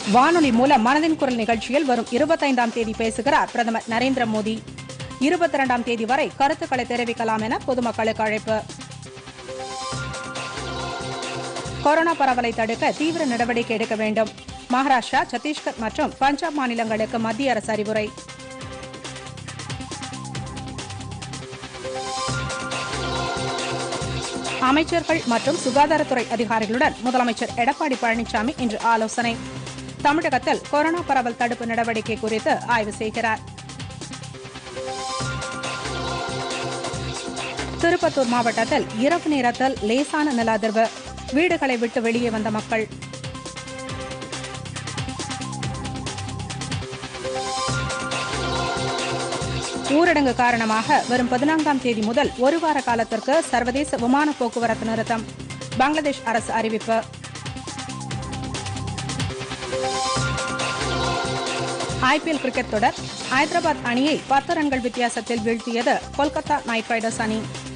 வானொலி மூலம் மனதின் குரல் நிகழ்ச்சியில் வரும் இருபத்தைந்தாம் தேதி பேசுகிறார் பிரதமர் நரேந்திர மோடி இருபத்தி இரண்டாம் தேதி வரை கருத்துக்களை தெரிவிக்கலாம் என பொதுமக்களுக்கு அழைப்பு கொரோனா பரவலை தடுக்க தீவிர நடவடிக்கை எடுக்க வேண்டும் மகாராஷ்டிரா சத்தீஸ்கர் மற்றும் பஞ்சாப் மாநிலங்களுக்கு மத்திய அரசு அறிவுரை அமைச்சர்கள் மற்றும் சுகாதாரத்துறை அதிகாரிகளுடன் முதலமைச்சர் எடப்பாடி பழனிசாமி இன்று ஆலோசனை தமிழகத்தில் கொரோனா பரவல் தடுப்பு நடவடிக்கை குறித்து ஆய்வு செய்கிறார் திருப்பத்தூர் மாவட்டத்தில் இரவு நேரத்தில் லேசான நில அதிர்வு வீடுகளை விட்டு வெளியே வந்த மக்கள் ஊரடங்கு காரணமாக வரும் பதினான்காம் தேதி முதல் ஒரு வார காலத்திற்கு சர்வதேச விமான போக்குவரத்து நிறுத்தம் பங்களாதேஷ் அரசு அறிவிப்பு ஐபிஎல் கிரிக்கெட் தொடர் ஐதராபாத் அணியை பத்து ரன்கள் வித்தியாசத்தில் வீழ்த்தியது கொல்கத்தா நைட் ரைடர்ஸ் அணி